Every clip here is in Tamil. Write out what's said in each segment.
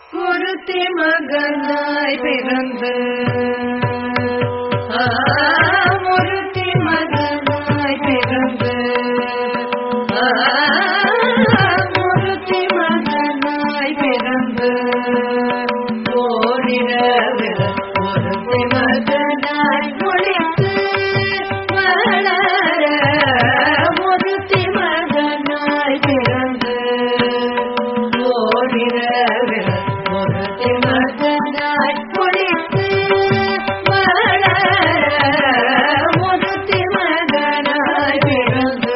ஒருத்தி மகனாய் பிறந்து ஆ, ஒருத்தி மகனாய் பிறந்து ஆ, ஒருத்தி மகனாய் பிறந்து ஓரிரவில் ஒருத்தி மகனாய் ஒளித்து வளர ஒருத்தி மகனாய் பிறந்து ஓரிரவில் ஒருத்தி மகனாய் ஒளித்து வளர ஒருத்தி மகனாய் பிறந்து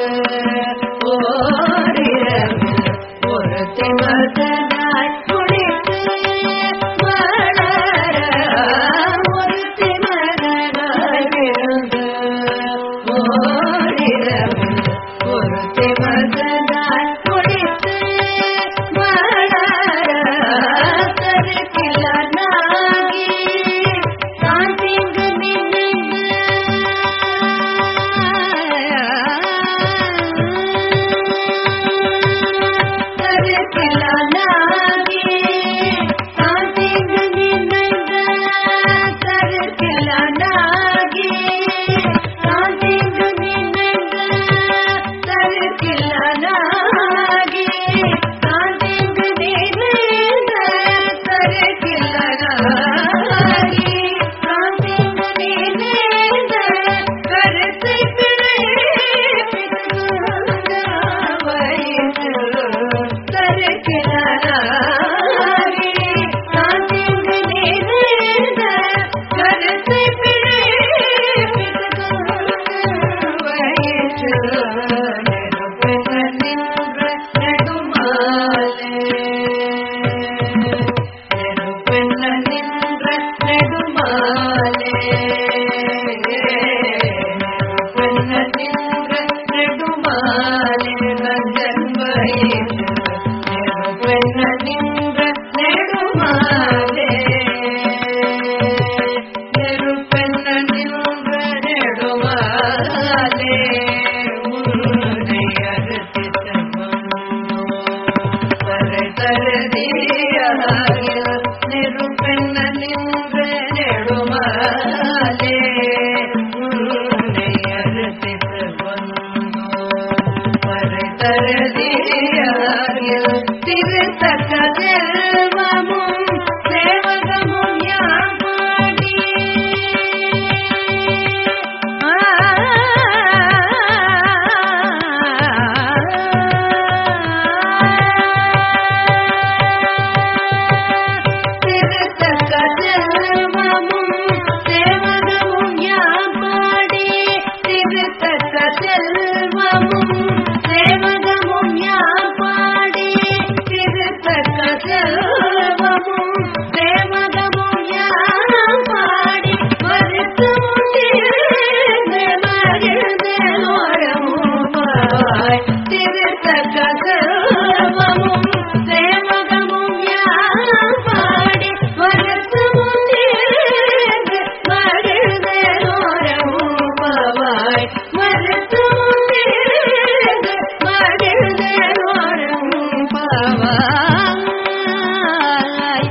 ஓரிரவில் ஒருத்தி மகனாய் ஒளித்து வளர ஒருத்தி மகனாய் பிறந்து ஓரிரவில் ஒருத்தி மகனாய் ஒளித்து வளர கருக்கிலனாகி தான் தீங்கு கருக்கிலனாகி தான் தீங்கு நினைந்த கருக்கிலனாகி தான் தீங்கு நினைந்த கருக்கிலனாகி தான் தீங்கு நினைந்த கருக்கிலனாகி தான் தீங்கு நினைந்த கருத்தை கருக்கிலனாகி தான் தீங்கு நினைந்த கருத்தை திருத்தக்க செல்வமும் சேவகமும் யாம் பாடி திருத்தக்க செல்வமும் சேவகமும் யாம் பாடி திருத்தக்க செல்வமும் சேவகமும் யாம் பாடி திருத்தக்க செல்வமும் சேவகமும் யாம் பாடி மறுத்தும் தீர்ந்து மகிழ்ந்தோரமுமாய் திருத்தக்க செல்வமும் சேவகமும் யாம் பாடி மறுத்தும் தீர்ந்து மகிழ்ந்தோரமுமாய் மறுத்தும் தீர்ந்து மகிழ்ந்தோரமுமாய்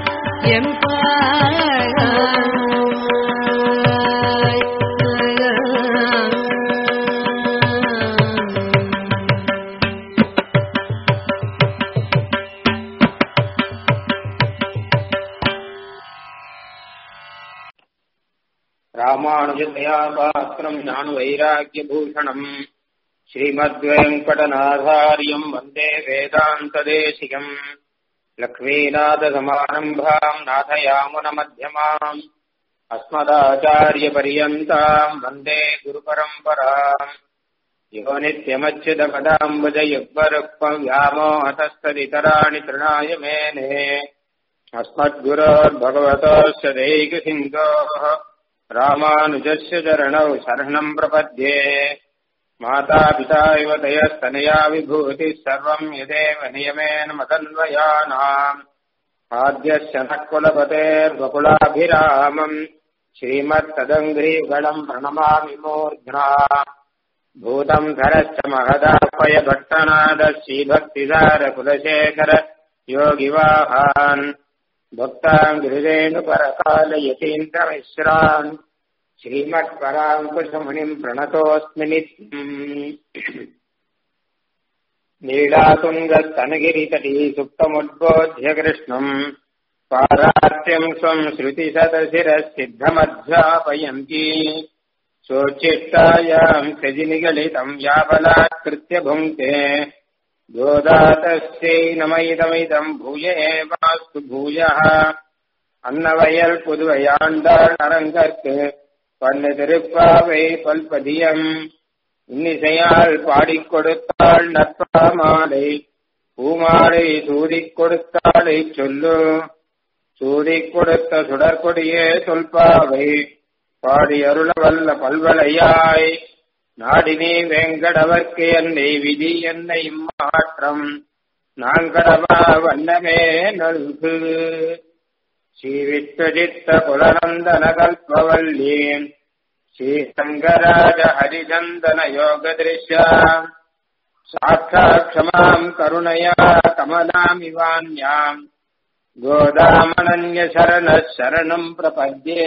எம்பாய் ராமானுஜதயா பாத்திரம் ஞான வைராக்கியபூஷணம் ஸ்ரீமத்வேங்கடநாதாரியம் வந்தே வேதாந்ததேசிகம் லக்ஷ்மீநாதசமாரம்பாம் நாதயாமுனமத்தியமாம் अस्मदाचार्यपर्यन्ताम् वन्दे गुरुपरम्पराम् यो नित्यमच्युतपदाम्बुजयुग्मरुक्मम् व्यामोहतस्तदितराणि तृणाय मेने अस्मद्गुरोर्भगवतोऽस्य दैकसिन्धोः रामानुजस्य चरणौ शरणम् प्रपद्ये मातापिता इव तयस्तनया विभूतिः सर्वम् यदेव नियमेन मदन्वयानाम् आद्यस्य नः कुलपतेर्वकुलाभिरामम् श्रीमत्तदङ्घ्रीगणम् प्रणमामि मूर्ध्ना भूतम् धरश्च महदापय भट्टनाद श्रीभक्तिदार कुलशेखर योगिवाहान् भक्ताङ्गिरेणुपरकालयतीन्द्रमिश्रान् श्रीमत्पराङ्कुशमुनिम् प्रणतोऽस्मि नित्यम् नीलातुङ्गस्तनगिरितटी सुप्तमुद्बोध्य कृष्णम् पारात्यम् स्वम् श्रुतिशतशिरःसिद्धमध्यापयन्ती सोच्चिष्टायाम् सजिनिगलितम् याबलात्कृत्य भुङ्क्ते गोदातस्यै नमैदमिदम् भूय एवास्तु भूयः அன்னவயல் புதுவையாண்டாள் அரங்கற்கு பண்ணு திருப்பாவை பல்பதியம் இன்னிசையால் பாடிக் கொடுத்தாள் நற்பாமாலை பூமாலை சூடிக் கொடுத்தாளை சொல்லு சூடிக் கொடுத்த சுடற்கொடியே சொல்பாவை பாடி அருள வல்ல பல்வலையாய் நாடினே வெங்கடவர்க்கு என்னை விதி என்னை மாற்றம் நாங்கடவா வண்ணமே நல்கு ஸ்ரீவித்வஜித்த குலநந்தன கல்பவல்லீன் ஸ்ரீசங்கராஜ ஹரிச்சந்தன யோக திருஷ்யா சாட்சாத் க்ஷமாம் கருணயா கமலாமிவான்யாம் கோதாமனன்ய சரண சரணம் பிரபத்யே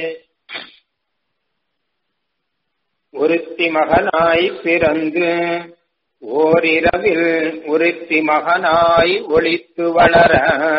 ஒருத்தி மகனாய் பிறந்து ஓரிரவில் ஒருத்தி மகனாய் ஒளித்து வளர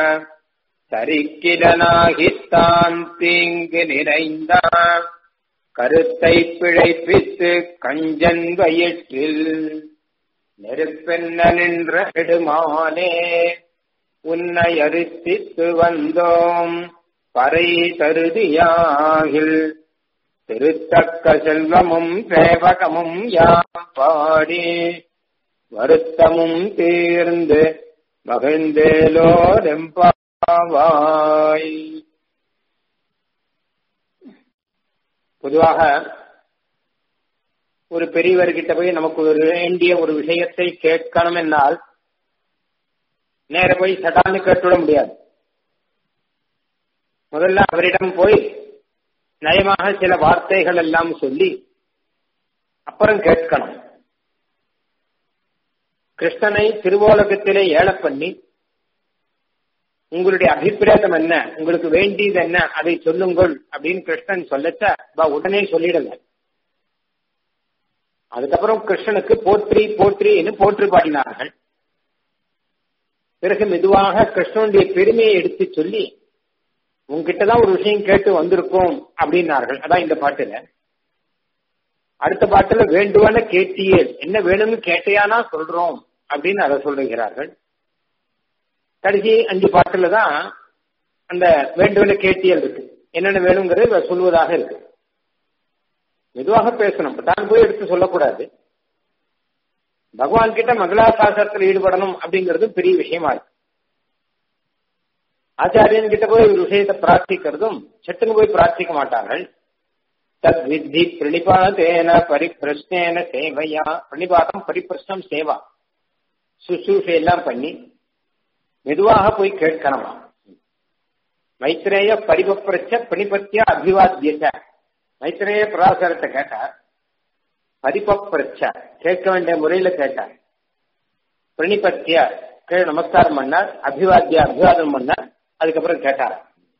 சரிக்கிடனாகித்தான் தீங்கு நிறைந்தான் கருத்தை பிழைப்பித்து கஞ்சன் வயிற்றில் நெருப்பென்ன நின்ற நெடுமானே உன்னை அரிசித்து வந்தோம் பறை தருதியாகில் திருத்தக்க செல்வமும் சேவகமும் யாம் பாடி வருத்தமும் தீர்ந்து மகிழ்ந்தேலோரெம்பாவாய் பொதுவாக ஒரு பெரியவர்கிட்ட போய் நமக்கு ஒரு வேண்டிய ஒரு விஷயத்தை கேட்கணும் என்னால் நேர போய் சட்டான்னு கேட்டுவிட முடியாது முதல்ல அவரிடம் போய் நயமாக சில வார்த்தைகள் எல்லாம் சொல்லி அப்புறம் கேட்கணும் கிருஷ்ணனை திருவோலகத்திலே ஏழ பண்ணி உங்களுடைய அபிப்பிராயம் என்ன உங்களுக்கு வேண்டியது என்ன அதை சொல்லுங்கள் அப்படின்னு கிருஷ்ணன் சொல்லச்ச உடனே சொல்லிடல அதுக்கப்புறம் கிருஷ்ணனுக்கு போற்றி போற்றின்னு போற்றி பாடினார்கள் பிறகு மெதுவாக கிருஷ்ணனுடைய பெருமையை எடுத்து சொல்லி உங்ககிட்டதான் ஒரு விஷயம் கேட்டு வந்திருக்கோம் அப்படின்னார்கள் அதான் இந்த பாட்டுல அடுத்த பாட்டுல வேண்டுவன கேட்டியே என்ன வேணும்னு கேட்டையானா சொல்றோம் அப்படின்னு அதை சொல்லுகிறார்கள் கடைசி அஞ்சு பாட்டுல தான் அந்த வேண்டுவன கேட்டியல் இருக்கு என்னென்ன வேணுங்கிறது சொல்வதாக இருக்கு மெதுவாக பேசணும் தான் போய் எடுத்து சொல்லக்கூடாது பகவான் கிட்ட மங்களாசாசனத்தில் ஈடுபடணும் அப்படிங்கிறது பெரிய விஷயமா இருக்கு ஆச்சாரியன் கிட்ட போய் ஒரு விஷயத்தை பிரார்த்திக்கிறதும் சட்டுன்னு போய் பிரார்த்திக்க மாட்டார்கள் தத் வித்தி பிரணிபாதேன பரிப்பிரஷ்னேன சேவையா பிரணிபாதம் பரிப்பிரஷ்னம் சேவா சுசூஷை எல்லாம் பண்ணி மெதுவாக போய் கேட்கணுமா மைத்ரேய பரிபப்பிரச்ச பணிபத்திய அபிவாத்தியச்ச மைத்ரேய பராசரத்தை கேட்டார் பரிபப்பிரச்ச கேட்க வேண்டிய முறையில கேட்டார் பிரணிபத்திய கீழே நமஸ்காரம் பண்ணார் அபிவாத்திய அபிவாதம் பண்ணார் அதுக்கப்புறம் கேட்டார்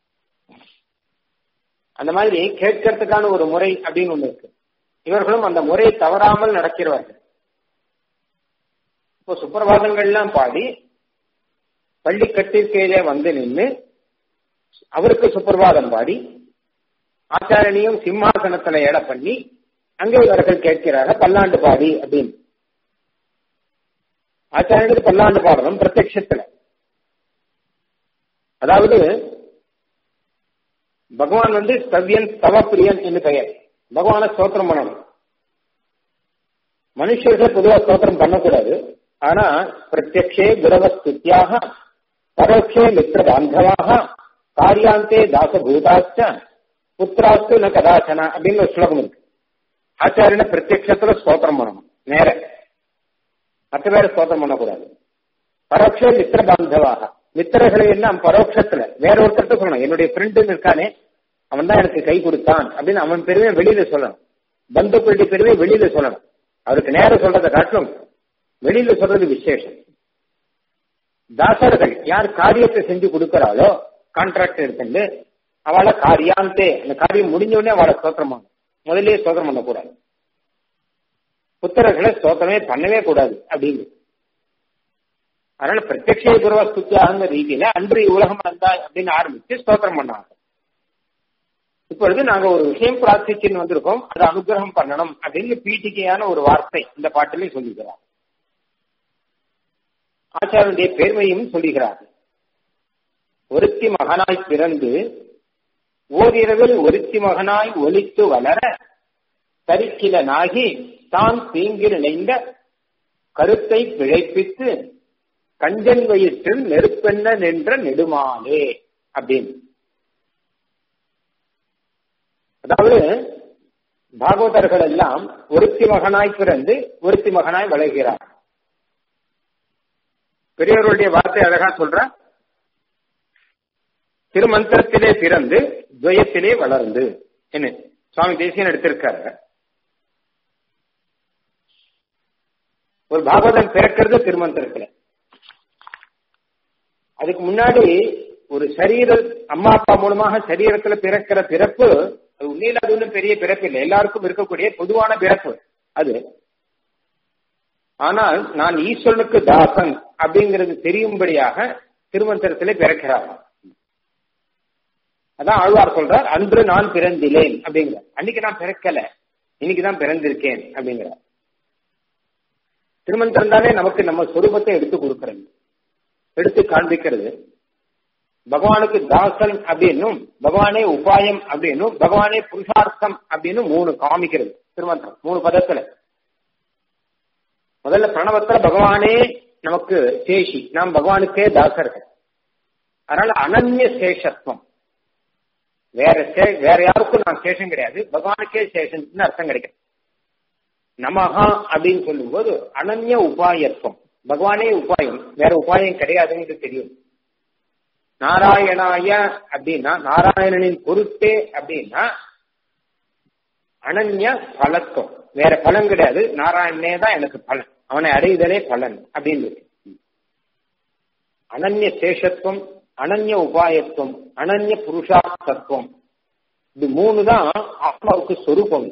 அந்த மாதிரி கேட்கறதுக்கான ஒரு முறை அப்படின்னு ஒண்ணு இருக்கு இவர்களும் அந்த முறை தவறாமல் நடக்கிறவர்கள் இப்போ சுப்பிரபாதங்கள்லாம் பாடி பள்ளி கட்டிற்கையிலே வந்து நின்று அவருக்கு சுப்பிரபாதம் பாடி ஆச்சாரணியும் சிம்மாசனத்துல எட பண்ணி அங்கே இவர்கள் கேட்கிறார்கள் பல்லாண்டு பாடி அப்படின்னு ஆச்சாரியனுக்கு பல்லாண்டு பாடணும் பிரத்யட்சத்துல அதாவது பகவான் வந்து ஸ்தவ்யன் தவப்பிரியன் என்று பெயர் பகவான ஸ்தோத்திரம் பண்ணணும் மனுஷர்கள் பொதுவாக ஸ்தோத்திரம் பண்ணக்கூடாது ஆனா பிரத்யக்ஷே குரவஸ்துத்தியாக பரோட்சே மித்திர பாந்தவாக காரியாந்தே தாசபூதாச்ச புத்திராஸ்து ந கதாச்சன அப்படின்னு ஒரு ஸ்லோகம் இருக்கு ஆச்சாரியனை பிரத்யக்ஷத்துல ஸ்தோத்திரம் பண்ணணும் நேர மற்ற பேரை ஸ்தோத்திரம் பண்ணக்கூடாது பரோட்சே மித்திர பாந்தவாக மித்திரர்களை எல்லாம் பரோட்சத்துல வேற ஒருத்தர்கிட்ட சொல்லணும் என்னுடைய ஃப்ரெண்டுன்னு இருக்கானே அவன் தான் எனக்கு கை கொடுத்தான் அப்படின்னு அவன் பெருமையை வெளியில சொல்லணும் பந்துக்களுடைய பெருமையை வெளியில சொல்லணும் அவருக்கு நேரம் சொல்றதை காட்டிலும் வெளியில சொல்றது விசேஷம் தாசர்கள் யார் காரியத்தை செஞ்சு கொடுக்கிறாளோ கான்ட்ராக்ட் எடுத்துட்டு அவளை காரியாந்தே அந்த காரியம் முடிஞ்ச உடனே அவளை ஸ்தோத்திரம் பண்ணணும் முதல்லயே ஸ்தோத்திரம் பண்ணக்கூடாது புத்திரர்களை ஸ்தோத்திரமே பண்ணவே கூடாது அப்படின்னு அதனால பிரத்யக்ஷ குருவ ஸ்துத்தியாகிற ரீதியில அன்று உலகம் வந்தாய் அப்படின்னு ஆரம்பிச்சு ஸ்தோத்திரம் பண்ணாங்க இப்பொழுது நாங்க ஒரு விஷயம் பிரார்த்திச்சுன்னு வந்திருக்கோம் அதை அனுகிரகம் பண்ணணும் அப்படின்னு பீட்டிக்கையான ஒரு வார்த்தை இந்த பாட்டிலையும் சொல்லுகிறார் ஆச்சாரனுடைய பெருமையும் சொல்லுகிறார் ஒருத்தி மகனாய் பிறந்து ஓரிரவில் ஒருத்தி மகனாய் ஒலித்து வளர தரிக்கிலனாகி தான் தீங்கில் இணைந்த கருத்தை பிழைப்பித்து கஞ்சன் வயிற்றில் நெருப்பெண்ண நின்ற நெடுமாலே அப்படின்னு அதாவது பாகவதர்கள் எல்லாம் ஒருத்தி மகனாய் பிறந்து ஒருத்தி மகனாய் வளர்கிறார் பெரியவர்களுடைய வார்த்தை அழகா சொல்ற திருமந்திரத்திலே பிறந்து துவயத்திலே வளர்ந்து என்ன சுவாமி தேசியன் எடுத்திருக்காரு ஒரு பாகவதன் பிறக்கிறது திருமந்திரத்துல அதுக்கு முன்னாடி ஒரு சரீர அம்மா அப்பா மூலமாக சரீரத்துல பிறக்கிற பிறப்பு அது உண்மையில அது ஒன்றும் பெரிய பிறப்பு இல்லை எல்லாருக்கும் இருக்கக்கூடிய பொதுவான பிறப்பு அது ஆனால் நான் ஈஸ்வரனுக்கு தாசன் அப்படிங்கிறது தெரியும்படியாக திருமந்திரத்திலே பிறக்கிறார் அதான் ஆழ்வார் சொல்றார் அன்று நான் பிறந்திலேன் அப்படிங்கிறார் அன்னைக்கு நான் பிறக்கல இன்னைக்கு தான் பிறந்திருக்கேன் அப்படிங்கிறார் திருமந்திரம் தானே நமக்கு நம்ம சொரூபத்தை எடுத்து கொடுக்கிறது எடுத்து காண்பிக்கிறது பகவானுக்கு தாசன் அப்படின்னும் பகவானே உபாயம் அப்படின்னும் பகவானே புருஷார்த்தம் அப்படின்னு மூணு காமிக்கிறது திருமந்திரம் மூணு பதத்துல முதல்ல பிரணவத்துல பகவானே நமக்கு சேஷி நாம் பகவானுக்கே தாசர்கள் அதனால அனன்ய சேஷத்துவம் வேற வேற யாருக்கும் நான் சேஷம் கிடையாது பகவானுக்கே சேஷன் அர்த்தம் கிடைக்கும் நமஹா அப்படின்னு சொல்லும்போது அனன்ய உபாயத்துவம் பகவானே உபாயம் வேற உபாயம் கிடையாதுன்னு தெரியும் நாராயணாய அப்படின்னா நாராயணனின் பொருட்டே அப்படின்னா அனன்ய பலத்துவம் வேற பலன் கிடையாது நாராயணனே தான் எனக்கு பலன் அவனை அடைதலே பலன் அப்படின்னு அனன்ய சேஷத்துவம் அனன்ய உபாயத்துவம் அனன்ய புருஷார்த்தத்துவம் இது மூணு தான் ஆத்மாவுக்கு சொரூபம்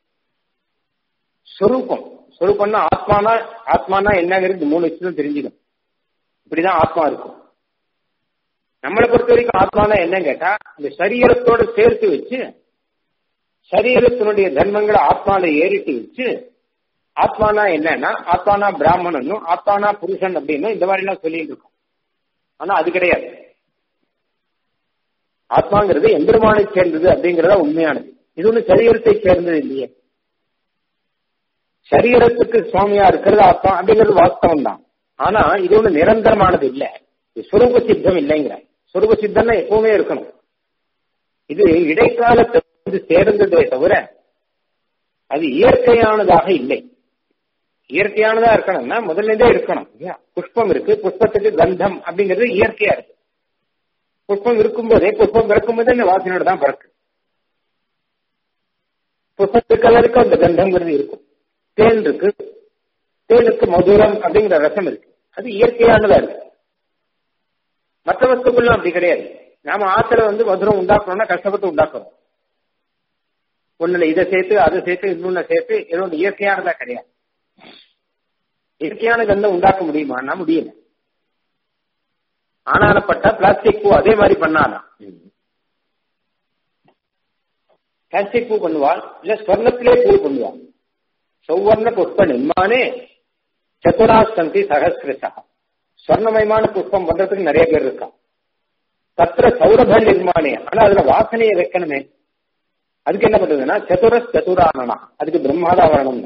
சொரூபம் சொரூபம்னா ஆத்மானா ஆத்மானா என்னங்கிறது மூணு விஷயம் தெரிஞ்சுக்கணும் இப்படிதான் ஆத்மா இருக்கும் நம்மளை பொறுத்த வரைக்கும் ஆத்மானா என்னன்னு கேட்டா இந்த சரீரத்தோட சேர்த்து வச்சு சரீரத்தினுடைய தர்மங்களை ஆத்மால ஏறிட்டு வச்சு ஆத்மானா என்னன்னா ஆத்மானா பிராமணனும் ஆத்மானா புருஷன் அப்படின்னு இந்த மாதிரி எல்லாம் சொல்லிட்டு இருக்கோம் ஆனா அது கிடையாது ஆத்மாங்கிறது எம்பெருமானை சேர்ந்தது அப்படிங்கறத உண்மையானது இது ஒண்ணு சரீரத்தை சேர்ந்தது இல்லையே சரீரத்துக்கு சுவாமியா இருக்கிறது ஆத்மா அப்படிங்கிறது வாஸ்தவம் தான் ஆனா இது ஒண்ணு நிரந்தரமானது இல்ல இது சுரூப சித்தம் இல்லைங்கிற சுரூப சித்தம்னா எப்பவுமே இருக்கணும் இது இடைக்காலத்தை வந்து சேர்ந்ததே தவிர அது இயற்கையானதாக இல்லை இயற்கையானதா இருக்கணும்னா முதல்ல இருந்தே இருக்கணும் புஷ்பம் இருக்கு புஷ்பத்துக்கு கந்தம் அப்படிங்கிறது இயற்கையா இருக்கு புஷ்பம் இருக்கும்போதே புஷ்பம் பிறக்கும் போதே இந்த வாசனையோட தான் பிறக்கு புஷ்பத்துக்கு கலருக்கு அந்த கந்தம்ங்கிறது இருக்கும் தேன் இருக்கு தேனுக்கு மதுரம் அப்படிங்கிற ரசம் இருக்கு அது இயற்கையானதா இருக்கு மற்ற வஸ்துக்கள்லாம் அப்படி கிடையாது நாம ஆத்துல வந்து மதுரம் உண்டாக்கணும்னா கஷ்டப்பட்டு உண்டாக்குறோம் ஒண்ணுல இதை சேர்த்து அதை சேர்த்து இன்னொன்னு சேர்த்து ஏதோ ஒன்று இயற்கையானதா கிடையாது இயற்கையான கந்தம் உண்டாக்க முடியுமான்னா முடியல ஆனாலப்பட்ட பிளாஸ்டிக் பூ அதே மாதிரி பண்ணாலாம் பிளாஸ்டிக் பூ பண்ணுவாள் இல்ல ஸ்வர்ணத்திலே பூ பண்ணுவாள் சௌவர்ண புஷ்ப நிர்மானே சதுராசந்தி சகசிரசா ஸ்வர்ணமயமான புஷ்பம் பண்றதுக்கு நிறைய பேர் இருக்கா தத்திர சௌரப நிர்மானே ஆனா அதுல வாசனையை வைக்கணுமே அதுக்கு என்ன பண்றதுன்னா சதுரஸ் சதுரானனா அதுக்கு பிரம்மாதாவரணம்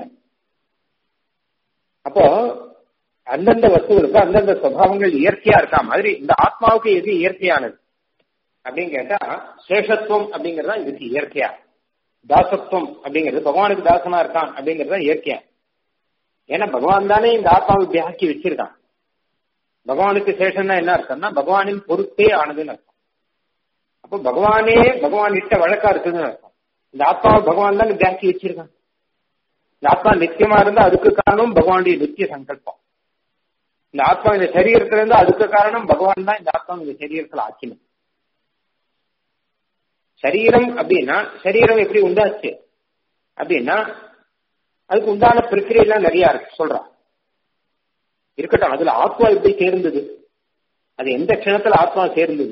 அப்போ அந்தந்த வஸ்துகளுக்கு அந்தந்த சுவாவங்கள் இயற்கையா இருக்கா மாதிரி இந்த ஆத்மாவுக்கு எது இயற்கையானது அப்படின்னு கேட்டா சேஷத்துவம் அப்படிங்கறதா இதுக்கு இயற்கையா தாசத்துவம் அப்படிங்கிறது பகவானுக்கு தாசனா இருக்கான் அப்படிங்கறது இயற்கையா ஏன்னா பகவான் தானே இந்த ஆத்மாவை இப்படி ஆக்கி வச்சிருக்கான் பகவானுக்கு சேஷம்னா என்ன அர்த்தம்னா பகவானின் பொறுத்தே ஆனதுன்னு அர்த்தம் அப்போ பகவானே பகவான் இட்ட வழக்கா இருக்குதுன்னு அர்த்தம் இந்த ஆத்மாவை பகவான் தான் இப்படி ஆக்கி வச்சிருக்கான் இந்த ஆத்மா நித்தியமா இருந்தா அதுக்கு காரணம் பகவானுடைய நித்திய சங்கல்பம் இந்த ஆத்மா இந்த சரீரத்துல இருந்தா அதுக்கு காரணம் பகவான் தான் இந்த ஆத்மா இந்த சரீரத்துல ஆக்கினது சரீரம் அப்படின்னா சரீரம் எப்படி உண்டாச்சு அப்படின்னா அதுக்கு உண்டான பிரக்கிரியெல்லாம் நிறைய இருக்கு சொல்றான் இருக்கட்டும் அதுல ஆத்மா எப்படி சேர்ந்தது அது எந்த க்ஷணத்துல ஆத்மா சேர்ந்தது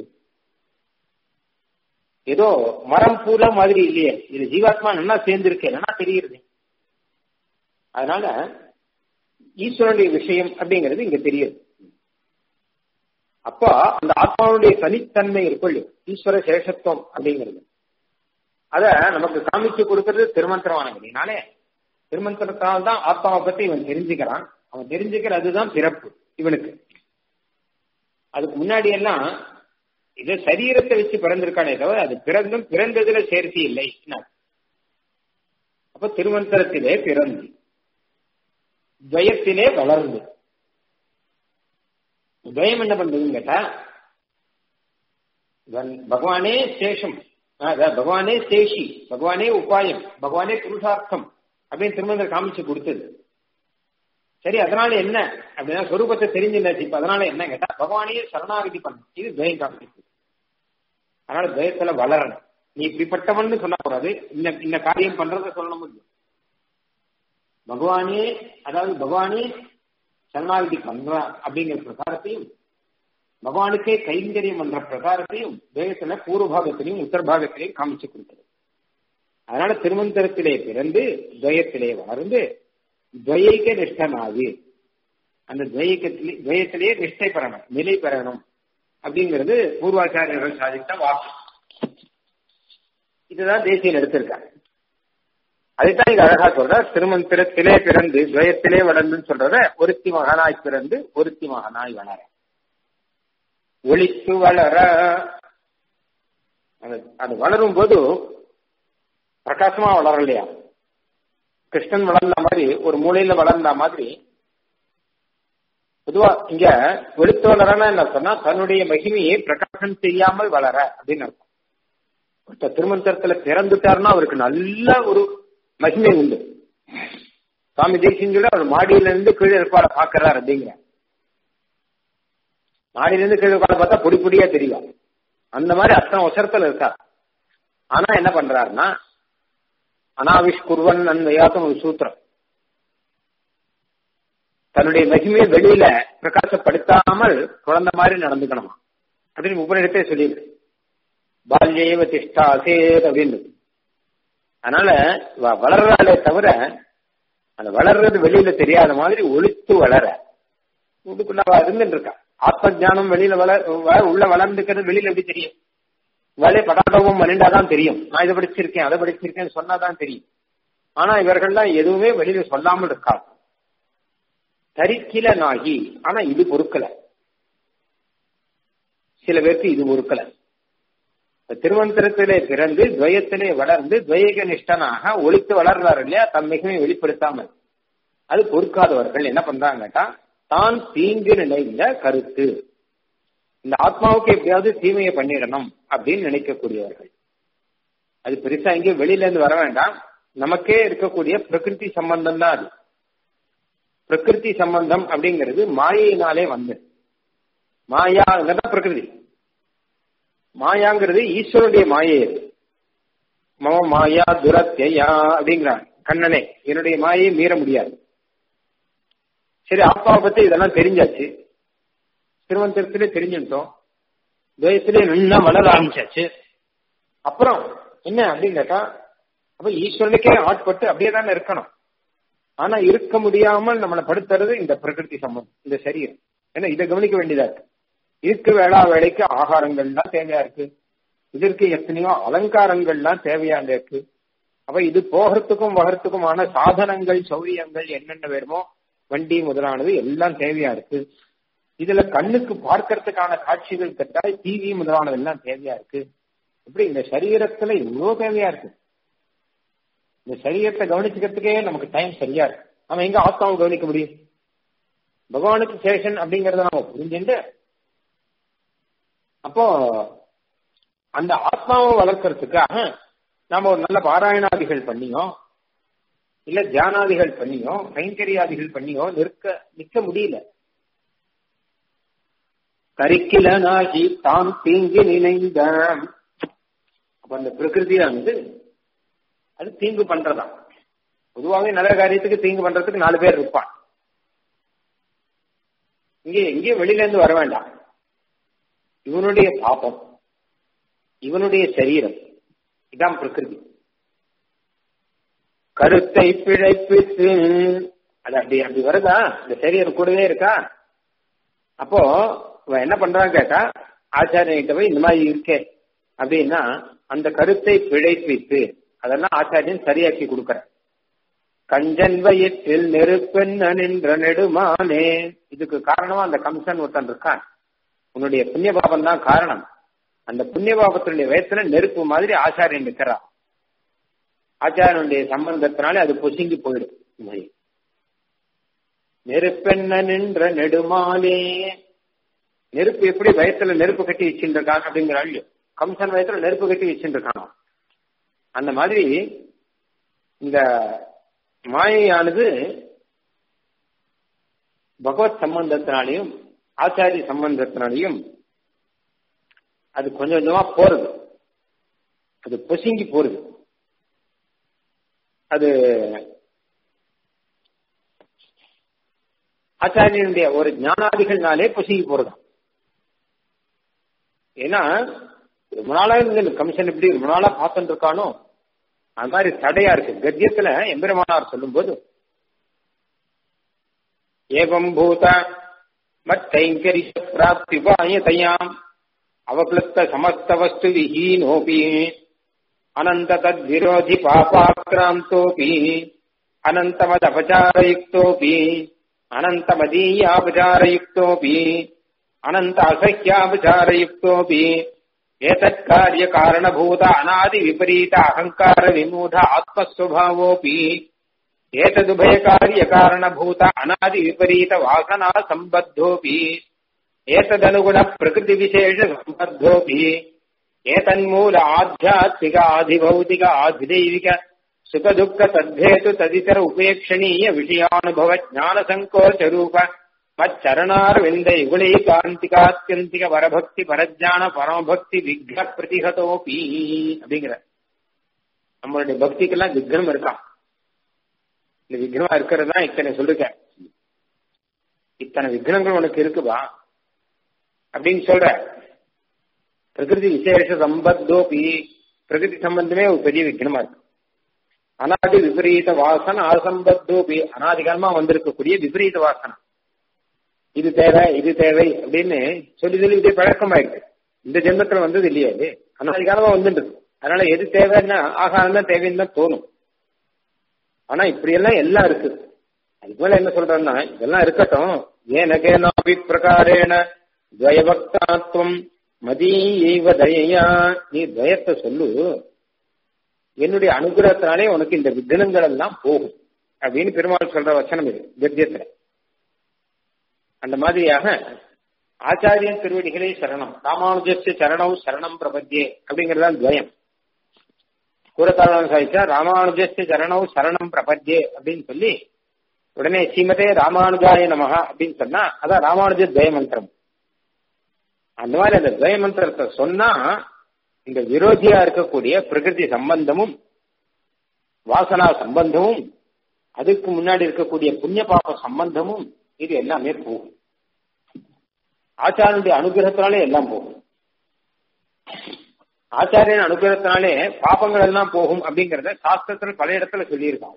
ஏதோ மரம் பூல மாதிரி இல்லையே இது ஜீவாத்மா நல்லா சேர்ந்திருக்கு நல்லா தெரியுது அதனால ஈஸ்வரனுடைய விஷயம் அப்படிங்கிறது இங்க தெரியுது அப்போ அந்த ஆத்மாவுடைய தனித்தன்மை இருக்கும் ஈஸ்வர சேஷத்துவம் அப்படிங்கிறது அத நமக்கு காமிச்சு கொடுக்கறது திருமந்திரமானதுனாலே திருமந்திரத்தால் தான் ஆத்மாவை பத்தி இவன் தெரிஞ்சுக்கிறான் அவன் தெரிஞ்சுக்கிற அதுதான் பிறப்பு இவனுக்கு அதுக்கு முன்னாடி எல்லாம் இது சரீரத்தை வச்சு பிறந்திருக்கானே தவிர அது பிறந்தும் பிறந்ததுல சேர்த்தி இல்லை அப்ப திருமந்திரத்திலே பிறந்து துவயத்திலே வளர்ந்து துவயம் என்ன பண்றதுன்னு கேட்டா பகவானே சேஷம் பகவானே சேஷி பகவானே உபாயம் பகவானே புருஷார்த்தம் அப்படின்னு திருமந்திரம் காமிச்சு கொடுத்தது சரி அதனால என்ன அப்படின்னா சொரூபத்தை தெரிஞ்சிருந்தாச்சு இப்ப அதனால என்ன கேட்டா பகவானையே சரணாகதி பண்ணும் இது துவயம் காமிச்சு அதனால துவயத்துல வளரணும் நீ இப்படிப்பட்டவன் சொல்லக்கூடாது இந்த இந்த காரியம் பண்றத சொல்லணும் முடியும் பகவானே அதாவது பகவானே சரணாகதி பண்றா அப்படிங்கிற பிரகாரத்தையும் பகவானுக்கே கைங்கரியம் பண்ற பிரகாரத்தையும் துவயத்துல பூர்வ பாகத்திலையும் உத்தர பாகத்திலையும் காமிச்சு கொடுத்தது அதனால திருமந்திரத்திலே பிறந்து துவயத்திலே வளர்ந்து துவயிக்க நிஷ்டனாகு அந்த துவயிக்கத்திலே துவயத்திலேயே நிஷ்டை பெறணும் நிலை பெறணும் அப்படிங்கிறது பூர்வாச்சாரியர்கள் சாதித்த வாக்கு இதுதான் தேசியன் எடுத்திருக்காங்க அதைத்தான் இங்க அழகா சொல்ற திருமந்திரத்திலே பிறந்து துவயத்திலே வளர்ந்துன்னு சொல்றத ஒருத்தி மகனாய் பிறந்து ஒருத்தி மகனாய் வளர ஒளித்து வளர அது வளரும் போது பிரகாசமா வளரலையா கிருஷ்ணன் வளர்ந்த மாதிரி ஒரு மூலையில வளர்ந்த மாதிரி பொதுவா இங்க வெளுத்து வளரனா என்ன சொன்னா தன்னுடைய மகிமையை பிரகாசம் செய்யாமல் வளர அப்படின்னு அர்த்தம் ஒருத்தர் திருமந்திரத்துல பிறந்துட்டாருன்னா அவருக்கு நல்ல ஒரு மகிமை உண்டு சுவாமி தேசியம் சொல்லி அவர் மாடியில இருந்து கீழே இருப்பார பாக்குறாரு அப்படிங்கிற மாடியில இருந்து கீழே இருப்பார பார்த்தா பொடி பொடியா தெரியும் அந்த மாதிரி அத்தனை ஒசரத்துல இருக்கார் ஆனா என்ன பண்றாருன்னா அனாவிஷ்குர்வன் அன்வையாத்தம் ஒரு சூத்திரம் தன்னுடைய மகிமையை வெளியில பிரகாசப்படுத்தாமல் குழந்த மாதிரி நடந்துக்கணுமா அப்படின்னு உபநிடத்தே சொல்லியிருக்கு பால்யேவ திஷ்டா அசேத் அப்படின்னு அதனால வளர்றாலே தவிர அந்த வளர்றது வெளியில தெரியாத மாதிரி ஒழித்து வளர உள்ளுக்குள்ள இருந்துட்டு இருக்கா ஆத்ம ஜானம் வெளியில வளர உள்ள வளர்ந்துக்கிறது வெளியில எப்படி தெரியும் வேலை படாதவும் மனிண்டாதான் தெரியும் நான் இதை படிச்சிருக்கேன் அதை படிச்சிருக்கேன் சொன்னாதான் தெரியும் ஆனா இவர்கள்லாம் எதுவுமே வெளியில சொல்லாமல் இருக்காது தரிக்கில நாகி ஆனா இது பொறுக்கல சில பேருக்கு இது பொறுக்கல திருமந்திரத்திலே பிறந்து துவயத்திலே வளர்ந்து துவயக நிஷ்டனாக ஒழித்து வளர்றாரு இல்லையா தன் மிகமே வெளிப்படுத்தாமல் அது பொறுக்காதவர்கள் என்ன பண்றாங்கட்டா தான் தீங்கு நினைந்த கருத்து இந்த ஆத்மாவுக்கு எப்படியாவது தீமையை பண்ணிடணும் அப்படின்னு நினைக்கக்கூடியவர்கள் அது பெருசா எங்கேயும் வெளியில இருந்து வர வேண்டாம் நமக்கே இருக்கக்கூடிய பிரகிருதி சம்பந்தம் தான் அது பிரகிருதி சம்பந்தம் அப்படிங்கிறது மாயினாலே வந்தது மாயாங்கிறத பிரகிருதி மாயாங்கிறது ஈஸ்வரனுடைய மாயை அது மம மாயா துரத்தியா அப்படிங்கிறான் கண்ணனே என்னுடைய மாயை மீற முடியாது சரி ஆத்மாவை பத்தி இதெல்லாம் தெரிஞ்சாச்சு திருவந்திரத்திலே தெரிஞ்சுட்டோம் துவயத்திலே நல்லா வளர ஆரம்பிச்சாச்சு அப்புறம் என்ன அப்படின்னு கேட்டா அப்ப ஈஸ்வரனுக்கே ஆட்பட்டு அப்படியே தானே இருக்கணும் ஆனா இருக்க முடியாமல் நம்மளை படுத்துறது இந்த பிரகிருதி சம்பந்தம் இந்த சரீரம் ஏன்னா இதை கவனிக்க வேண்டியதா இருக்கு இதுக்கு வேளா வேலைக்கு ஆகாரங்கள்லாம் தேவையா இருக்கு இதற்கு எத்தனையோ அலங்காரங்கள்லாம் தேவையாக இருக்கு அப்ப இது போகிறதுக்கும் வகறதுக்குமான சாதனங்கள் சௌரியங்கள் என்னென்ன வேணுமோ வண்டி முதலானது எல்லாம் தேவையா இருக்கு இதுல கண்ணுக்கு பார்க்கறதுக்கான காட்சிகள் கட்டாய் டிவி முதலானது எல்லாம் தேவையா இருக்கு இப்படி இந்த சரீரத்துல இவ்வளவு தேவையா இருக்கு இந்த சரீரத்தை கவனிச்சுக்கிறதுக்கே நமக்கு டைம் சரியா இருக்கு நம்ம எங்க ஆத்மாவை கவனிக்க முடியும் பகவானுக்கு சேஷன் அப்படிங்கறத நம்ம புரிஞ்சுட்டு அப்போ அந்த ஆத்மாவை வளர்க்கறதுக்காக நாம ஒரு நல்ல பாராயணாதிகள் பண்ணியோ இல்ல தியானாதிகள் பண்ணியோ கைங்கரியாதிகள் பண்ணியோ நிற்க நிற்க முடியல கரிக்கிலனாகி தாம் தீங்கி நினைந்த அப்ப அந்த பிரகிருதியானது அது தீங்கு பண்றதா பொதுவாகவே நல்ல காரியத்துக்கு தீங்கு பண்றதுக்கு நாலு பேர் இருப்பான் இங்கே எங்கேயும் வெளியில இருந்து வர வேண்டாம் இவனுடைய பாப்பம் இவனுடைய சரீரம் இதான் பிரகிருதி கருத்தை பிழைப்பித்து அது அப்படி அப்படி வருதா இந்த சரீரம் கூடவே இருக்கா அப்போ இவன் என்ன பண்றான்னு கேட்டா ஆச்சாரியன்கிட்ட போய் இந்த மாதிரி இருக்கே அப்படின்னா அந்த கருத்தை பிழைப்பித்து அதெல்லாம் ஆச்சாரியன் சரியாக்கி கொடுக்கற கஞ்சன் வயிற்றில் நெருப்பென்ன நின்ற நெடுமானே இதுக்கு காரணமா அந்த கம்சன் ஒருத்தன் இருக்கான் உன்னுடைய புண்ணிய பாபம் தான் காரணம் அந்த புண்ணிய பாபத்தினுடைய வயசுல நெருப்பு மாதிரி ஆச்சாரியன் இருக்கிறான் ஆச்சாரியனுடைய சம்பந்தத்தினாலே அது பொசுங்கி போயிடும் இந்த மாதிரி. நெருப்பென்ன நின்ற நெடுமாலே நெருப்பு எப்படி வயத்துல நெருப்பு கட்டி வச்சுட்டு இருக்காங்க அப்படிங்கிறாள் கம்சன் வயத்துல நெருப்பு கட்டி வச்சுட்டு இருக்கானோ அந்த மாதிரி இந்த மாயையானது பகவத் சம்பந்தத்தினாலையும் ஆச்சாரிய சம்பந்தத்தினாலையும் அது கொஞ்சம் கொஞ்சமா போறது அது பொசுங்கி போறது அது ஆச்சாரியனுடைய ஒரு ஞானாதிகள்னாலே பொசுங்கி போறதாம் ஏன்னா ரொம்ப நாளா இருந்து கமிஷன் எப்படி ரொம்ப நாளா பார்த்துட்டு இருக்கானோ அது மாதிரி தடையா இருக்கு கத்தியத்துல எம்பெருமானார் சொல்லும் போது ஏவம் பூத மத்தைங்கரிய பிராப்தி பாயதையாம் அவக்லுப்த சமஸ்த வஸ்து விஹீனோபி அனந்த தத் விரோதி பாபாக்ராந்தோபி அனந்தமதபச்சாரயுக்தோபி அனந்தமதீயாபச்சாரயுக்தோபி அனந்த அசஹ்யாபச்சாரயுக்தோபி ஏதத் காரிய காரணபூத அநாதி விபரீத அகங்கார விமூಢ ஆத்மஸ்வபாவோபி ஏததுபய காரிய காரணபூத அநாதி விபரீத வாசனா சம்பத்தோபி ஏததனுகுண பிரகிருதி விசேஷ சம்பத்தோபி ஏதன்மூல ஆத்தியாத்மிக ஆதிபௌதிக ஆதிதெய்விக சுக துக்க தத்தேது ததிதர உபேட்சணீய விஷயானுபவ ஞான சங்கோச்ச ரூப மச்சரணார் விந்த யுகுலை காந்திகாத்தியந்திக வரபக்தி பரஜான பரமபக்தி விக்ன பிரதிகதோபி அப்படிங்கிற நம்மளுடைய பக்திக்கெல்லாம் விக்னம் இருக்கான் இந்த விக்னமா இருக்கிறது தான் இத்தனை சொல்லிருக்கேன் இத்தனை விக்னங்கள் உனக்கு இருக்குவா அப்படின்னு சொல்ற பிரகிருதி விசேஷ சம்பத்தோபி பிரகிருதி சம்பந்தமே ஒரு பெரிய விக்னமா இருக்கு அனாதி விபரீத வாசன அசம்பத்தோபி அனாதிகாலமா வந்திருக்கக்கூடிய விபரீத வாசனம் இது தேவை இது தேவை அப்படின்னு சொல்லி சொல்லி இதே பழக்கமாயிருக்கு இந்த ஜென்மத்துல வந்தது இல்லையா இது அனாதிகாலமா வந்துட்டு இருக்கு அதனால எது தேவைன்னா ஆகாரம் தான் தேவைன்னு தான் தோணும் ஆனா இப்படி எல்லாம் எல்லாம் இருக்கு அதுக்கு மேல என்ன சொல்றேன்னா இதெல்லாம் இருக்கட்டும் ஏனகேனாபி பிரகாரேண துவயபக்தாத்வம் மதீயைவ தயையா நீ துவயத்தை சொல்லு என்னுடைய அனுகிரகத்தினாலே உனக்கு இந்த விக்னங்கள் எல்லாம் போகும் அப்படின்னு பெருமாள் சொல்ற வச்சனம் இது கத்தியத்துல அந்த மாதிரியாக ஆச்சாரியன் திருவடிகளே சரணம் ராமானுஜஸ்ய சரணம் சரணம் பிரபத்தியே அப்படிங்கறதுதான் துவயம் கூறத்தாழ்வான சாதிச்சா ராமானுஜஸ்ய சரணம் சரணம் பிரபத்தியே அப்படின்னு சொல்லி உடனே ஸ்ரீமதே ராமானுஜாய நமகா அப்படின்னு சொன்னா அதான் ராமானுஜ துவய மந்திரம் அந்த மாதிரி அந்த துவய மந்திரத்தை சொன்னா இந்த விரோதியா இருக்கக்கூடிய பிரகிருதி சம்பந்தமும் வாசனா சம்பந்தமும் அதுக்கு முன்னாடி இருக்கக்கூடிய புண்ணிய பாப சம்பந்தமும் இது எல்லாமே போகும் ஆச்சாரனுடைய அனுகிரகத்தினாலே எல்லாம் போகும் ஆச்சாரியன் அனுகிரகத்தினாலே பாப்பங்கள் எல்லாம் போகும் அப்படிங்கறத சாஸ்திரத்துல பல இடத்துல சொல்லியிருக்காங்க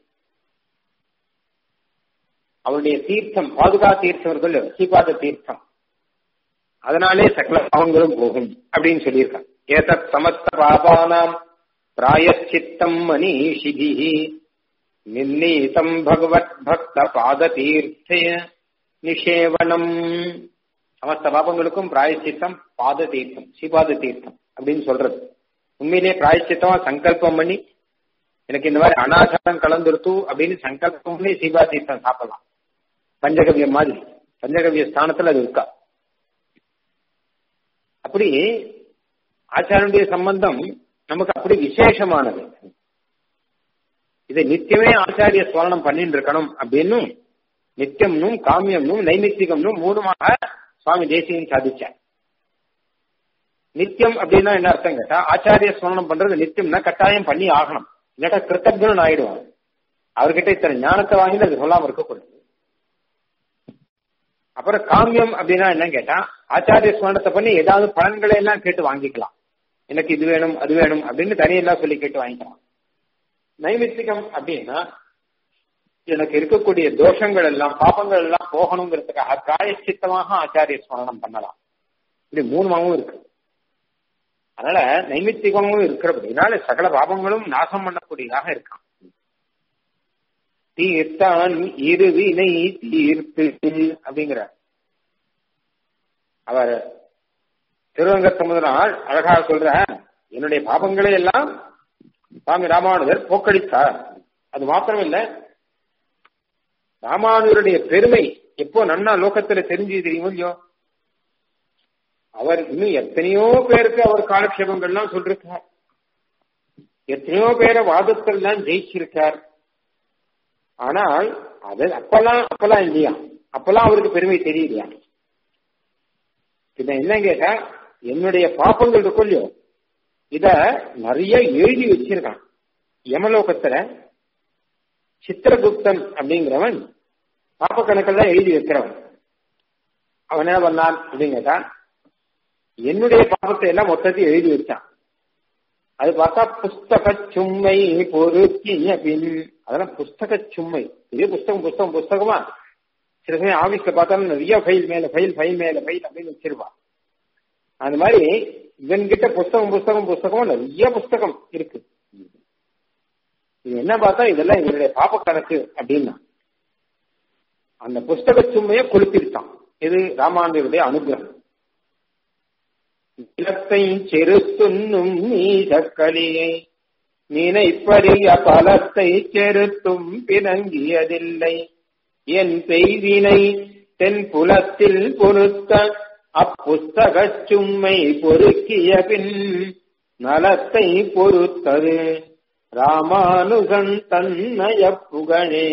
அவருடைய தீர்த்தம் பாதுகா தீர்த்தவர்கள் சீபாத தீர்த்தம் அதனாலே சகல பாவங்களும் போகும் அப்படின்னு சொல்லியிருக்காங்க ஏதத் சமஸ்த பாபானாம் பிராயச்சித்தம் மனிஷிபி நிர்ணீதம் பகவத் பக்த பாத தீர்த்தய நிஷேவனம் சமஸ்த பாபங்களுக்கும் பிராயச்சித்தம் பாத தீர்த்தம் ஸ்ரீபாத தீர்த்தம் அப்படின்னு சொல்றது உண்மையிலேயே பிராயச்சித்தமா சங்கல்பம் பண்ணி எனக்கு இந்த மாதிரி அனாச்சாரம் கலந்துருத்து அப்படின்னு சங்கல்பம் பண்ணி ஸ்ரீபா தீர்த்தம் சாப்பிடலாம் பஞ்சகவியம் மாதிரி பஞ்சகவிய ஸ்தானத்துல அது இருக்கா அப்படி ஆச்சாரனுடைய சம்பந்தம் நமக்கு அப்படி விசேஷமானது இதை நித்தியமே ஆச்சாரிய ஸ்மரணம் பண்ணிட்டு இருக்கணும் அப்படின்னும் நித்தியம் அப்படின்னா என்ன அர்த்தம் கேட்டா ஆச்சாரிய ஸ்மரணம் பண்றது நித்தியம்னா கட்டாயம் பண்ணி ஆகணும் இல்லாட்டா கிருத்தஜன் ஆயிடுவாங்க அவர்கிட்ட இத்தனை ஞானத்தை வாங்கி அது சொல்லாம இருக்கக்கூடாது அப்புறம் காமியம் அப்படின்னா என்ன கேட்டா ஆச்சாரிய ஸ்மரணத்தை பண்ணி ஏதாவது பலன்களை எல்லாம் கேட்டு வாங்கிக்கலாம் எனக்கு இது வேணும் அது வேணும் அப்படின்னு தனியெல்லாம் சொல்லி கேட்டு வாங்கிக்கலாம் நைமித்திகம் அப்படின்னா எனக்கு இருக்கக்கூடிய தோஷங்கள் எல்லாம் பாபங்கள் எல்லாம் போகணுங்கிறதுக்காக பிராயச்சித்தமாக ஆச்சாரிய ஸ்மரணம் பண்ணலாம் இப்படி மூணுமாவும் இருக்கு அதனால நைமித்திகமும் இருக்கிறபடினால சகல பாபங்களும் நாசம் பண்ணக்கூடியதாக இருக்கான் தீர்த்தான் இருவினை தீர்த்து அப்படிங்கிற அவர் திருவங்க சமுதனால் அழகாக சொல்ற என்னுடைய பாபங்களை எல்லாம் சுவாமி ராமானுஜர் போக்கடித்தார் அது மாத்திரம் இல்ல ராமானுஜருடைய பெருமை எப்போ நன்னா லோகத்துல தெரிஞ்சு தெரியுமோ இல்லையோ அவர் இன்னும் எத்தனையோ பேருக்கு அவர் காலக்ஷேபங்கள்லாம் சொல்லிருக்கார் எத்தனையோ பேரை வாதத்தெல்லாம் ஜெயிச்சிருக்கார் ஆனால் அது அப்பெல்லாம் அப்பெல்லாம் இல்லையா அப்பெல்லாம் அவருக்கு பெருமை தெரியலையா பின்ன என்ன கேட்டா என்னுடைய பாப்பங்கள் இருக்கும் இல்லையோ இத நிறைய எழுதி வச்சிருக்கான் யமலோகத்துல சித்திரகுப்தன் அப்படிங்கிறவன் பாப்ப கணக்கெல்லாம் எழுதி வைக்கிறவன் அவன் என்ன பண்ணான் அப்படின்னு கேட்டா என்னுடைய பாவத்தை எல்லாம் மொத்தத்தையும் எழுதி வச்சான் அது பார்த்தா புஸ்தக சும்மை பொருத்திய பின் அதெல்லாம் புஸ்தக சும்மை இதே புஸ்தகம் புஸ்தகம் புஸ்தகமா சில சமயம் ஆபீஸ்ல பார்த்தாலும் நிறைய ஃபைல் மேல ஃபைல் ஃபைல் மேல ஃபைல் அப்படின்னு வச்சிருப்பான் அந்த மாதிரி இவன்கிட்ட புஸ்தகம் புஸ்தகம் புஸ்தகமா நிறைய புஸ்தகம் இருக்கு இது என்ன பார்த்தா இதெல்லாம் இவருடைய பாப்ப கணக்கு அப்படின்னா அந்த புஸ்தக சும்மையை கொளுத்திருத்தான் இது ராமானுடைய அனுகிரகம் நிலத்தை செருத்துண்ணும் நீதக்களியை நினைப்பறிய பலத்தை செருத்தும் பிணங்கியதில்லை என் பெய்வினை தென் புலத்தில் பொருத்த அப்புஸ்தக சும்மை பொறுக்கிய பின் நலத்தை பொறுத்தது ராமானுகன் தன்னய புகழே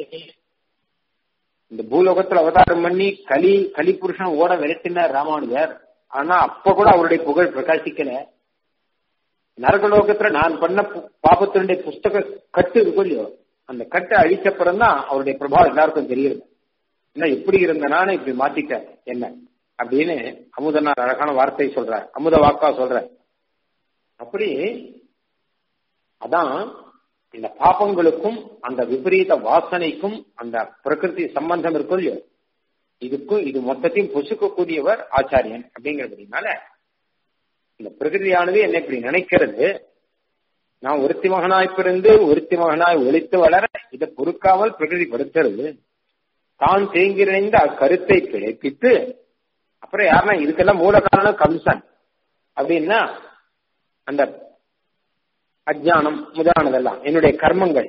இந்த பூலோகத்துல அவதாரம் பண்ணி கலி கலி புருஷன் ஓட விரட்டினார் ராமானுஜர் ஆனா அப்ப கூட அவருடைய புகழ் பிரகாசிக்கல நரகலோகத்துல நான் பண்ண பாபத்தினுடைய புஸ்தக கட்டு இருக்கும் இல்லையோ அந்த கட்டை அழிச்சப்புறம் தான் அவருடைய பிரபாவம் எல்லாருக்கும் தெரியுது என்ன எப்படி இருந்த நானே இப்படி மாத்திக்க என்ன அப்படின்னு அமுதனார் அழகான வார்த்தை சொல்ற அமுத வாக்கா சொல்ற அப்படி அதான் இந்த பாப்பங்களுக்கும் அந்த விபரீத வாசனைக்கும் அந்த பிரகிருதி சம்பந்தம் இருக்கும் இல்லையோ இதுக்கும் இது மொத்தத்தையும் பொசுக்கக்கூடியவர் ஆச்சாரியன் அப்படிங்கிறதுனால இந்த பிரகிருதியானது என்ன இப்படி நினைக்கிறது நான் ஒருத்தி மகனாய் பிறந்து ஒருத்தி மகனாய் ஒழித்து வளர இதை பொறுக்காமல் பிரகிருதி படுத்துறது தான் தேங்கிறைந்த அக்கருத்தை பிழைப்பித்து அப்புறம் யாருன்னா இதுக்கெல்லாம் மூல காரணம் கம்சன் அப்படின்னா அந்த அஜானம் முதலானதெல்லாம் என்னுடைய கர்மங்கள்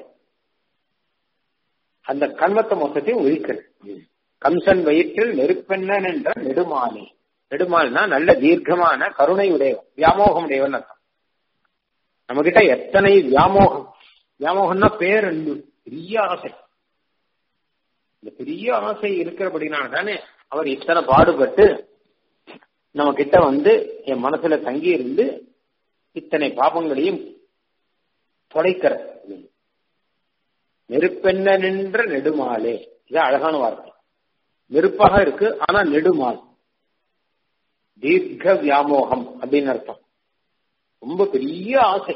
அந்த கர்மத்தை மொத்தத்தையும் ஒழிக்கிறது கம்சன் வயிற்றில் நெருப்பெண்ணன் என்ற நெடுமாலை நெடுமால்னா நல்ல தீர்க்கமான கருணை உடையவன் வியாமோகம் உடையவன் அர்த்தம் நம்ம கிட்ட எத்தனை வியாமோகம் வியாமோகம்னா பேரன்பு பெரிய ஆசை இந்த பெரிய ஆசை இருக்கிறபடினால தானே அவர் இத்தனை பாடுபட்டு நம்ம கிட்ட வந்து என் மனசுல தங்கி இருந்து இத்தனை பாபங்களையும் தொலைக்கிற நெருப்பெண்ண நின்ற நெடுமாலே இது அழகான வார்த்தை நெருப்பாக இருக்கு ஆனா நெடுமால் தீர்க்க வியாமோகம் அப்படின்னு அர்த்தம் ரொம்ப பெரிய ஆசை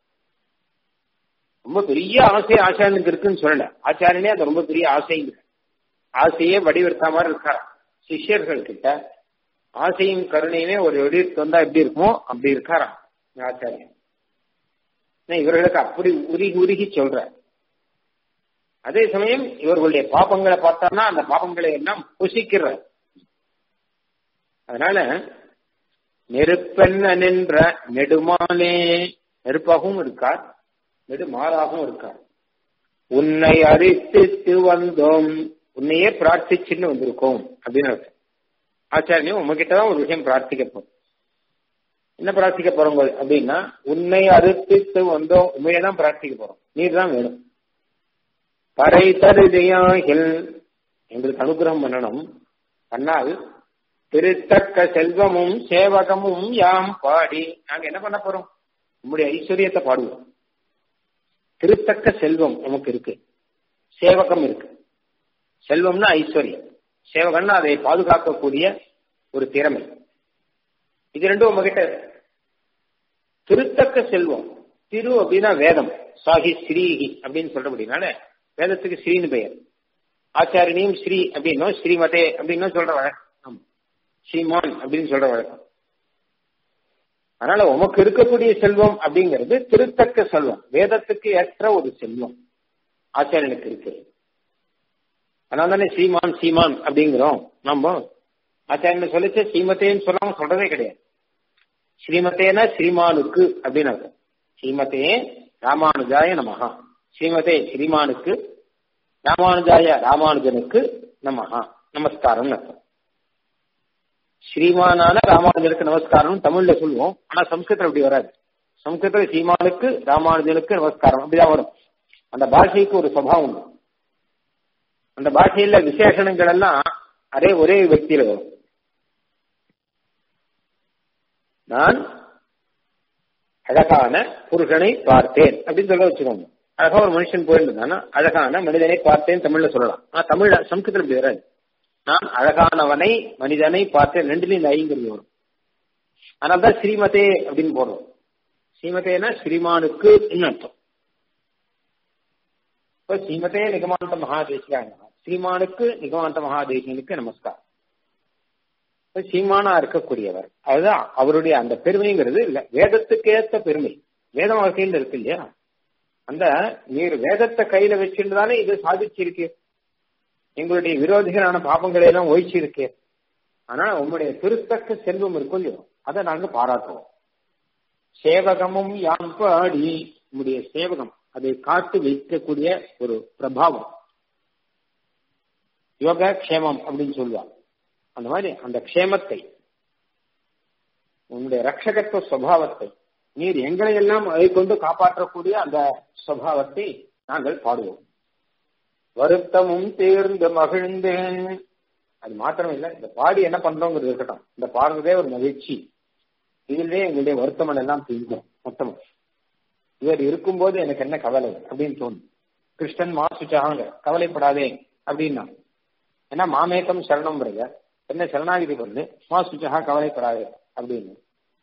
ரொம்ப பெரிய ஆசை ஆச்சாரியனுக்கு இருக்குன்னு சொல்லல ஆச்சாரியனே அது ரொம்ப பெரிய ஆசைங்க ஆசையே வடிவெடுத்த மாதிரி இருக்காராம் சிஷ்யர்கள் கிட்ட ஆசையும் கருணையுமே ஒரு வடிவெடுத்து வந்தா எப்படி இருக்குமோ அப்படி இருக்காராம் ஆச்சாரியன் இவர்களுக்கு அப்படி உருகி உருகி சொல்ற அதே சமயம் இவர்களுடைய பாப்பங்களை பார்த்தான்னா அந்த பாப்பங்களை எல்லாம் புசிக்கிற அதனால நெருப்பெண்ண நின்ற நெடுமாலே நெருப்பாகவும் இருக்கார் நெடுமாறாகவும் இருக்கார் உன்னை அரிசித்து வந்தோம் உன்னையே பிரார்த்திச்சுன்னு வந்திருக்கோம் அப்படின்னு அர்த்தம் ஆச்சாரியம் உங்ககிட்ட தான் ஒரு விஷயம் பிரார்த்திக்க போறோம் என்ன பிரார்த்திக்க போறோங்க அப்படின்னா உன்னை அறுப்பித்து வந்தோம் உண்மையை தான் பிரார்த்திக்க போறோம் நீர் தான் வேணும் பறை தருதையாகில் எங்களுக்கு அனுகிரகம் பண்ணணும் பண்ணால் திருத்தக்க செல்வமும் சேவகமும் யாம் பாடி நாங்க என்ன பண்ண போறோம் உங்களுடைய ஐஸ்வர்யத்தை பாடுவோம் திருத்தக்க செல்வம் நமக்கு இருக்கு சேவகம் இருக்கு செல்வம்னா ஐஸ்வர்யம் சேவகம்னா அதை பாதுகாக்கக்கூடிய ஒரு திறமை இது ரெண்டும் உங்ககிட்ட திருத்தக்க செல்வம் திரு அப்படின்னா வேதம் சாகி ஸ்ரீஹி அப்படின்னு சொல்றபடினால வேதத்துக்கு ஸ்ரீன்னு பெயர் ஆச்சாரியனையும் ஸ்ரீ அப்படின்னும் ஸ்ரீமதே அப்படின்னும் சொல்ற வழக்கம் ஆமா. ஸ்ரீமான் அப்படின்னு சொல்ற வழக்கம் அதனால உமக்கு இருக்கக்கூடிய செல்வம் அப்படிங்கிறது திருத்தக்க செல்வம் வேதத்துக்கு ஏற்ற ஒரு செல்வம் ஆச்சாரியனுக்கு இருக்கு அதனால தானே சீமான் சீமான் அப்படிங்கிறோம் நம்ம ஆச்சாரியன் சொல்லிச்சு ஸ்ரீமதேன்னு சொல்லாம சொல்றதே கிடையாது ஸ்ரீமதேனா ஸ்ரீமானுக்கு அப்படின்னு அர்த்தம் ஸ்ரீமதே ராமானுஜாய நமஹா ஸ்ரீமதே ஸ்ரீமானுக்கு ராமானுஜாய ராமானுஜனுக்கு நமஹா நமஸ்காரம் அர்த்தம் ஸ்ரீமானான ராமானுஜனுக்கு நமஸ்காரம் தமிழ்ல சொல்லுவோம் ஆனா சம்ஸ்கிருதம் அப்படி வராது சம்ஸ்கிருதத்துல ஸ்ரீமானுக்கு ராமானுஜனுக்கு நமஸ்காரம் அப்படிதான் வரும் அந்த பாஷைக்கு ஒரு சுபாவம் உண்டு அந்த பாஷையில விசேஷணங்கள் எல்லாம் அதே ஒரே వ్యక్తిயில வரும் நான் அழகான புருஷனை பார்த்தேன் அப்படின்னு சொல்ல வச்சுக்கோங்க அழகா ஒரு மனுஷன் போயிருந்தானா அழகான மனிதனை பார்த்தேன் தமிழ்ல சொல்லலாம் ஆனா தமிழ்ல சம்ஸ்கிருதம் இப்படி வராது நான் அழகானவனை மனிதனை பார்த்தேன் ரெண்டுலயும் இந்த ஐங்கிறது வரும் அதனால்தான் ஸ்ரீமதே அப்படின்னு போடுறோம் ஸ்ரீமதேனா ஸ்ரீமானுக்கு அர்த்தம் இப்ப ஸ்ரீமதே நிகமாந்த மகாதேசிகாங்க ஸ்ரீமானுக்கு நிகமாந்த மகாதேசிகனுக்கு நமஸ்காரம் இப்ப சீமானா இருக்கக்கூடியவர் அதுதான் அவருடைய அந்த பெருமைங்கிறது இல்ல வேதத்துக்கு ஏத்த பெருமை வேதம் அவர் கையில் இருக்கு இல்லையா அந்த நீர் வேதத்தை கையில வச்சுட்டு தானே இது சாதிச்சிருக்கு எங்களுடைய விரோதிகளான பாபங்களை எல்லாம் ஒழிச்சிருக்கு ஆனா உங்களுடைய திருத்தக்க செல்வம் இருக்கும் இல்லையோ அதை நாங்க பாராட்டுவோம் சேவகமும் யாம் பாடி உங்களுடைய சேவகம் அதை காத்து வைக்கக்கூடிய ஒரு பிரபாவம் யோக க்ஷேமம் அப்படின்னு சொல்லுவாங்க அந்த மாதிரி அந்த க்ஷேமத்தை உன்னுடைய ரட்சகத்துவ சுவாவத்தை நீர் எங்களை எல்லாம் அதை கொண்டு காப்பாற்றக்கூடிய அந்த சுவாவத்தை நாங்கள் பாடுவோம் வருத்தமும் தேர்ந்து மகிழ்ந்தேன் அது மாத்திரம் இல்ல இந்த பாடி என்ன பண்றோங்கிறது இருக்கட்டும் இந்த பாடுறதே ஒரு மகிழ்ச்சி இதிலே எங்களுடைய வருத்தம் எல்லாம் தீங்கும் மொத்தம் இவர் இருக்கும்போது எனக்கு என்ன கவலை அப்படின்னு தோணும் கிருஷ்ணன் மாசுச்சாங்க கவலைப்படாதே அப்படின்னா ஏன்னா மாமேக்கம் சரணம் வருங்க என்ன சரணாகிதி பண்ணு மாசுச்சா கவலைப்படாதே அப்படின்னு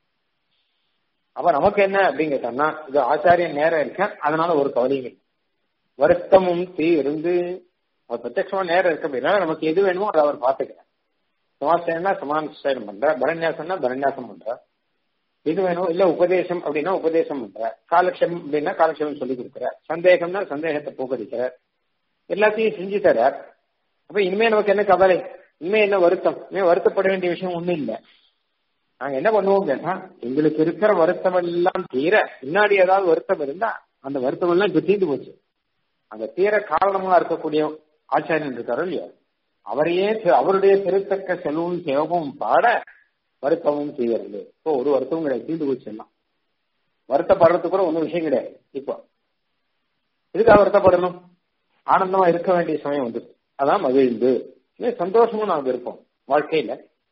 அப்ப நமக்கு என்ன அப்படின்னு கேட்டோம்னா இது ஆச்சாரியன் நேரம் இருக்க அதனால ஒரு கவலையும் இல்லை வருத்தமும் தீ இருந்து அவர் பிரத்யமா நேரம் இருக்க அப்படின்னா நமக்கு எது வேணுமோ அதை அவர் பார்த்துக்கிறார் சமாசேனா சமாசேனம் பண்ற பரநியாசம்னா பரநியாசம் பண்ற இது வேணும் இல்ல உபதேசம் அப்படின்னா உபதேசம் பண்ற காலக்ஷேமம் அப்படின்னா காலக்ஷேமம் சொல்லி கொடுக்குற சந்தேகம்னா சந்தேகத்தை போக்கடிக்கிறார் எல்லாத்தையும் செஞ்சு தரார் அப்ப இனிமே நமக்கு என்ன கவலை இனிமே என்ன வருத்தம் இனிமே வருத்தப்பட வேண்டிய விஷயம் ஒண்ணும் இல்லை நாங்க என்ன பண்ணுவோம் கேட்டா எங்களுக்கு இருக்கிற வருத்தம் எல்லாம் தீர முன்னாடி ஏதாவது வருத்தம் இருந்தா அந்த வருத்தம் எல்லாம் இப்ப தீர்ந்து போச்சு அந்த தீர காரணமா இருக்கக்கூடிய ஆச்சாரியன் இருக்காரோ இல்லையோ அவரையே அவருடைய திருத்தக்க செலவும் சேவமும் பாட வருத்தமும் செய்யறது இப்போ ஒரு வருத்தமும் கிடையாது தீர்ந்து போச்சு எல்லாம் வருத்தப்படுறதுக்கு கூட ஒன்றும் விஷயம் கிடையாது இப்போ இதுக்காக வருத்தப்படணும் ஆனந்தமா இருக்க வேண்டிய சமயம் வந்துருக்கு அதான் மகிழ்ந்து சந்தோஷமும் நாங்க இருப்போம் வாழ்க்கையில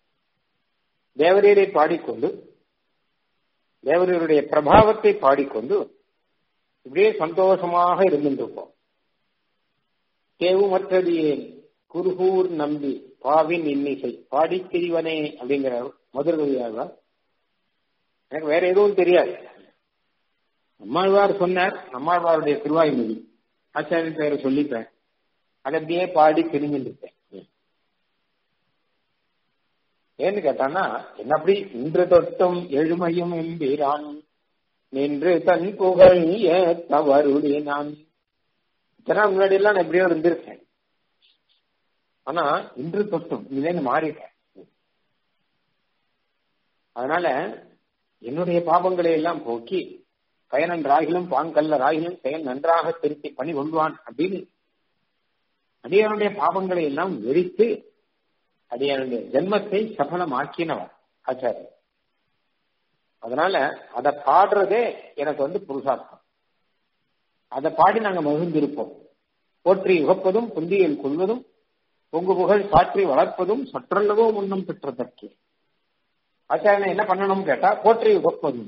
தேவரீரை பாடிக்கொண்டு தேவரீருடைய பிரபாவத்தை பாடிக்கொண்டு இப்படியே சந்தோஷமாக இருந்துருப்போம் தேவுமற்றது ஏன் குருகூர் நம்பி பாவின் இன்னிசை பாடி திரிவனே அப்படிங்கிற மதுரகவியாக எனக்கு வேற எதுவும் தெரியாது நம்மாழ்வார் சொன்னார் நம்மாழ்வாருடைய திருவாய்மொழி ஆச்சாரியன் பெயரை சொல்லிப்பேன் அதை அப்படியே பாடி தெரிஞ்சுருப்பேன் ஏன்னு கேட்டானா என்ன அப்படி இன்று தொட்டும் எழுமையும் எம்பீரான் நின்று தன் புகழ் ஏத்தவருடைய நான் இத்தனை முன்னாடி எல்லாம் நான் எப்படியோ இருந்திருக்கேன் ஆனா இன்று தொட்டும் இல்லைன்னு மாறிட்டேன் அதனால என்னுடைய பாபங்களை எல்லாம் போக்கி பயனன் ராகிலும் பாங்கல்ல ராகிலும் செயல் நன்றாக திருத்தி பண்ணி கொள்வான் அப்படின்னு அடியனுடைய பாவங்களை எல்லாம் வெறித்து அடியனுடைய ஜென்மத்தை சபலமாக்கினவர் ஆச்சாரியர் அதனால அதை பாடுறதே எனக்கு வந்து புருஷார்த்தம் அதை பாடி நாங்க மகிழ்ந்திருப்போம் போற்றி உகப்பதும் புந்தியில் கொள்வதும் பொங்கு புகழ் சாற்றி வளர்ப்பதும் சற்றல்லவோ முன்னம் பெற்றதற்கு ஆச்சாரியனை என்ன பண்ணணும் கேட்டா போற்றி உகப்பதும்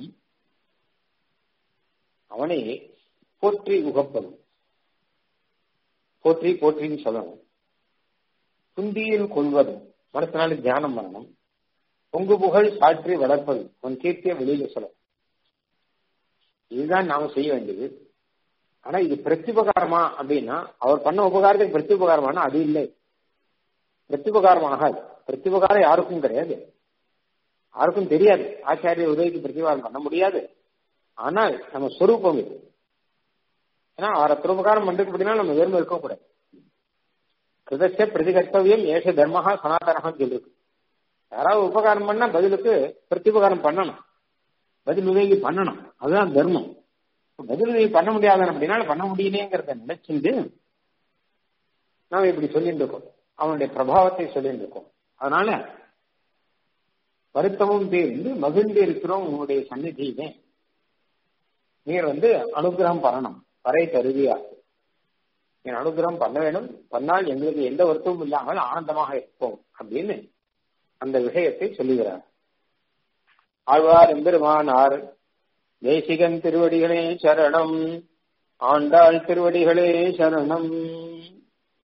அவனை போற்றி உகப்பதும் போற்றி போற்றின்னு சொல்லணும் புந்தியில் கொள்வதும் மனத்தினால தியானம் பண்ணணும் பொங்கு புகழ் சாற்றி வளர்ப்பது உன் கீர்த்திய வெளியில சொல்லணும் இதுதான் நாம செய்ய வேண்டியது ஆனா இது பிரத்யுபகாரமா அப்படின்னா அவர் பண்ண உபகாரத்துக்கு பிரத்யுபகாரமானா அது இல்லை பிரத்யுபகாரம் ஆகாது பிரத்யுபகாரம் யாருக்கும் கிடையாது யாருக்கும் தெரியாது ஆச்சாரிய உதவிக்கு பிரத்யுபகாரம் பண்ண முடியாது ஆனால் நம்ம சொரூபம் இது ஏன்னா அவரை திருபகாரம் பண்றதுக்கு அப்படின்னா நம்ம வெறும் இருக்கக்கூடாது கிருதச்ச பிரதிகர்த்தவியம் ஏஷ தர்மஹா சனாதனஹான்னு சொல்லிருக்கு யாராவது உபகாரம் பண்ணா பதிலுக்கு பிரத்யுபகாரம் பண்ணணும் பதில் உதவி பண்ணணும் அதுதான் தர்மம் பதில் உதவி பண்ண முடியாத அப்படின்னா பண்ண முடியலேங்கிறத நினைச்சுட்டு நாம இப்படி சொல்லிட்டு இருக்கோம் அவனுடைய பிரபாவத்தை சொல்லிட்டு இருக்கோம் அதனால வருத்தமும் தீர்ந்து மகிழ்ந்து இருக்கிறோம் உங்களுடைய சந்நிதியிலே நீர் வந்து அனுகிரகம் பண்ணணும் வரை தருவியாக நீ அனுகிரகம் பண்ண வேணும் பண்ணால் எங்களுக்கு எந்த வருத்தமும் இல்லாமல் ஆனந்தமாக இருப்போம் அப்படின்னு அந்த விஷயத்தை சொல்லுகிறார் ஆழ்வார் எம்பெருமானார் தேசிகன் திருவடிகளே சரணம் ஆண்டாள் திருவடிகளே சரணம்